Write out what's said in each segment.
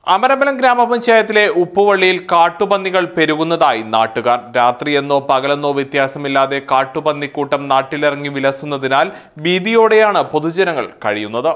അമരമ്പലം ഗ്രാമപഞ്ചായത്തിലെ ഉപ്പുവള്ളിയിൽ കാട്ടുപന്നികൾ പെരുകുന്നതായി നാട്ടുകാർ രാത്രിയെന്നോ പകലെന്നോ വ്യത്യാസമില്ലാതെ കാട്ടുപന്നിക്കൂട്ടം നാട്ടിലിറങ്ങി വിലസുന്നതിനാൽ ഭീതിയോടെയാണ് പൊതുജനങ്ങൾ കഴിയുന്നത്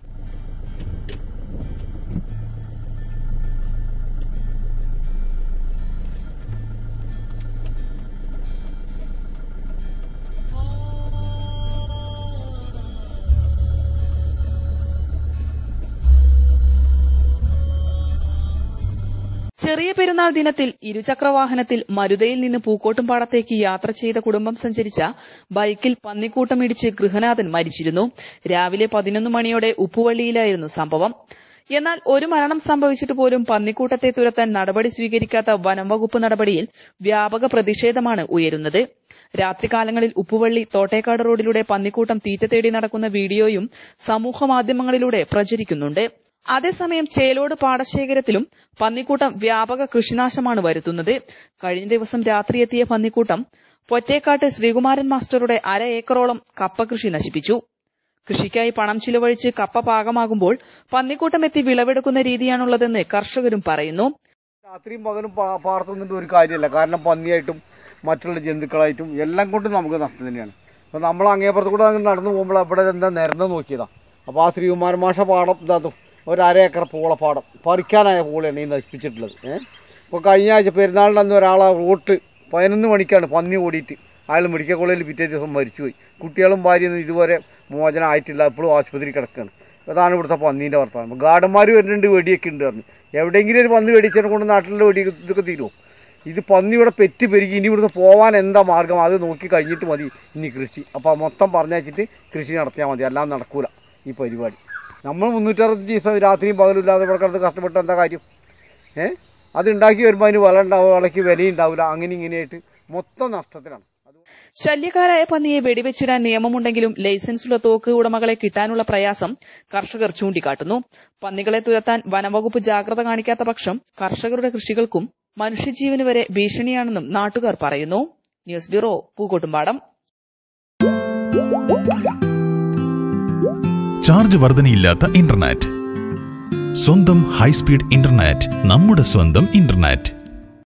ചെറിയ പെരുന്നാൾ ദിനത്തിൽ ഇരുചക്രവാഹനത്തിൽ മരുതയിൽ നിന്ന് പൂക്കോട്ടുംപാടത്തേക്ക് യാത്ര ചെയ്ത കുടുംബം സഞ്ചരിച്ച ബൈക്കിൽ പന്നിക്കൂട്ടം ഇടിച്ച് ഗൃഹനാഥൻ മരിച്ചിരുന്നു രാവിലെ പതിനൊന്ന് മണിയോടെ ഉപ്പുവള്ളിയിലായിരുന്നു സംഭവം എന്നാൽ ഒരു മരണം സംഭവിച്ചിട്ട് പോലും പന്നിക്കൂട്ടത്തെ തുരത്താൻ നടപടി സ്വീകരിക്കാത്ത വനം വകുപ്പ് നടപടിയിൽ വ്യാപക പ്രതിഷേധമാണ് ഉയരുന്നത് രാത്രികാലങ്ങളിൽ ഉപ്പുവള്ളി തോട്ടേക്കാട് റോഡിലൂടെ പന്നിക്കൂട്ടം തീറ്റ തേടി നടക്കുന്ന വീഡിയോയും സമൂഹ മാധ്യമങ്ങളിലൂടെ പ്രചരിക്കുന്നുണ്ട് അതേസമയം ചേലോട് പാടശേഖരത്തിലും പന്നിക്കൂട്ടം വ്യാപക കൃഷിനാശമാണ് വരുത്തുന്നത് കഴിഞ്ഞ ദിവസം രാത്രി എത്തിയ പന്നിക്കൂട്ടം പൊറ്റേക്കാട്ട് ശ്രീകുമാരൻ മാസ്റ്ററുടെ അര ഏക്കറോളം കപ്പ കൃഷി നശിപ്പിച്ചു കൃഷിക്കായി പണം ചിലവഴിച്ച് കപ്പ പാകമാകുമ്പോൾ പന്നിക്കൂട്ടം എത്തി വിളവെടുക്കുന്ന രീതിയാണുള്ളതെന്ന് കർഷകരും പറയുന്നു രാത്രിയും പകലും പാ- പാടത്ത് നിന്നിട്ട് ഒരു കാര്യമില്ല കാരണം പന്നിയായിട്ടും മറ്റുള്ള ജന്തുക്കളായിട്ടും എല്ലാം കൊണ്ടും നമുക്ക് നഷ്ടം തന്നെയാണ് അപ്പോൾ നമ്മൾ അങ്ങേപ്പുറത്ത് കൂടെ അങ്ങ് നടന്നു പോകുമ്പോൾ അവിടെ എന്താ നിരന്ന് നോക്കിയതാ അപ്പോൾ ആ ശ്രീകുമാര മാഷ പാടം ഇതാതും ഒരു അര ഏക്കർ പൂളപ്പാടം പറിക്കാനായ പൂളയാണ് ഈ നശിപ്പിച്ചിട്ടുള്ളത് ഏഹ് ഇപ്പോൾ കഴിഞ്ഞ ആഴ്ച പെരുന്നാളിൻ്റെ അന്ന് ഒരാളെ റോട്ട് പതിനൊന്ന് മണിക്കാണ് പന്നി ഓടിയിട്ട് അയാൾ മെഡിക്കൽ കോളേജിൽ പിറ്റേ ദിവസം മരിച്ചുപോയി കുട്ടികളും ഭാര്യയൊന്നും ഇതുവരെ മോചനം ആയിട്ടില്ല ഇപ്പോഴും ആശുപത്രി കിടക്കുകയാണ് അതാണ് ഇവിടുത്തെ പന്നീൻ്റെ വർത്തമാനം ഗാർഡന്മാർ വരുന്നുണ്ട് വെടിയൊക്കെ ഉണ്ട് പറഞ്ഞു എവിടെയെങ്കിലും ഒരു പന്നി വെടിച്ചതിനെ കൊണ്ട് നാട്ടിലെ വെടി ഇതൊക്കെ തീരുമോ ഇത് പന്നി ഇവിടെ പെറ്റ് പെരുകി ഇനി ഇവിടുന്ന് പോകാൻ എന്താ മാർഗം അത് നോക്കി കഴിഞ്ഞിട്ട് മതി ഇനി കൃഷി അപ്പോൾ മൊത്തം പറഞ്ഞയച്ചിട്ട് കൃഷി നടത്തിയാൽ മതി അല്ലാതെ നടക്കൂല ഈ പരിപാടി നമ്മൾ മുന്നൂറ്ററുപത്തഞ്ച് ദിവസം രാത്രിയും പകലും ഇല്ലാതെ ഇവിടെ കിടന്ന് കഷ്ടപ്പെട്ട് എന്താ കാര്യം ഏ അത് ഉണ്ടാക്കി വരുമ്പോൾ അതിന് വില ഉണ്ടാവും വിളയ്ക്ക് വിലയുണ്ടാവില്ല അങ്ങനെ ഇങ്ങനെയായിട്ട് മൊത്തം നഷ്ടത്തിലാണ് അത് ശല്യക്കാരായ പന്നിയെ വെടിവെച്ചിടാൻ നിയമമുണ്ടെങ്കിലും ലൈസൻസുള്ള തോക്ക് ഉടമകളെ കിട്ടാനുള്ള പ്രയാസം കർഷകർ ചൂണ്ടിക്കാട്ടുന്നു പന്നികളെ തുരത്താൻ വനംവകുപ്പ് ജാഗ്രത കാണിക്കാത്ത പക്ഷം കർഷകരുടെ കൃഷികൾക്കും മനുഷ്യജീവന് വരെ ഭീഷണിയാണെന്നും നാട്ടുകാർ പറയുന്നു ന്യൂസ് ബ്യൂറോ പൂക്കോട്ടുംപാടം ചാർജ് വർധനയില്ലാത്ത ഇന്റർനെറ്റ് സ്വന്തം ഹൈസ്പീഡ് ഇന്റർനെറ്റ് നമ്മുടെ സ്വന്തം ഇന്റർനെറ്റ്